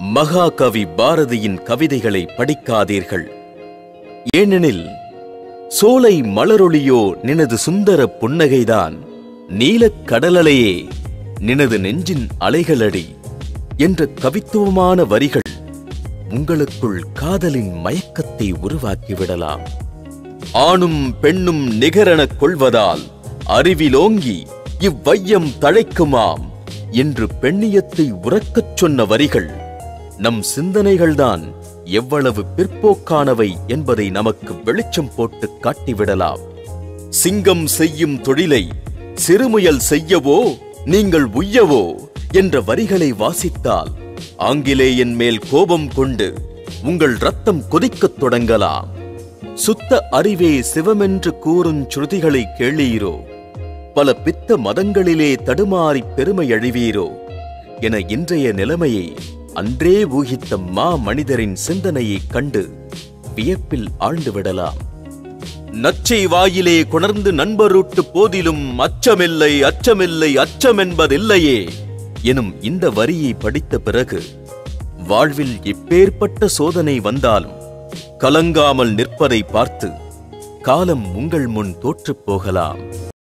மகாகவி பாரதியின் கவிதைகளை படிக்காதீர்கள் ஏனெனில் சோலை மலரொளியோ நினது சுந்தர புன்னகைதான் நீலக் கடலலையே நினது நெஞ்சின் அலைகளடி என்ற கவித்துவமான வரிகள் உங்களுக்குள் காதலின் மயக்கத்தை உருவாக்கிவிடலாம் ஆணும் பெண்ணும் நிகரெனக் கொள்வதால் அறிவிலோங்கி இவ்வையம் தழைக்குமாம் என்று பெண்ணியத்தை உறக்கச் சொன்ன வரிகள் நம் சிந்தனைகள்தான் எவ்வளவு பிற்போக்கானவை என்பதை நமக்கு வெளிச்சம் போட்டு காட்டிவிடலாம் சிங்கம் செய்யும் தொழிலை சிறுமுயல் செய்யவோ நீங்கள் உய்யவோ என்ற வரிகளை வாசித்தால் ஆங்கிலேயன் மேல் கோபம் கொண்டு உங்கள் ரத்தம் கொதிக்கத் தொடங்கலாம் சுத்த அறிவே சிவமென்று கூறும் சுருதிகளை கேளீரோ பல பித்த மதங்களிலே தடுமாறிப் பெருமை அழிவீரோ என இன்றைய நிலைமையை அன்றே ஊகித்த மா மனிதரின் சிந்தனையைக் கண்டு வியப்பில் ஆழ்ந்து விடலாம் நச்சை வாயிலே கொணர்ந்து நண்பரூட்டு போதிலும் அச்சமில்லை அச்சமில்லை அச்சமென்பதில்லையே எனும் இந்த வரியை படித்த பிறகு வாழ்வில் எப்பேற்பட்ட சோதனை வந்தாலும் கலங்காமல் நிற்பதை பார்த்து காலம் உங்கள் முன் தோற்றுப் போகலாம்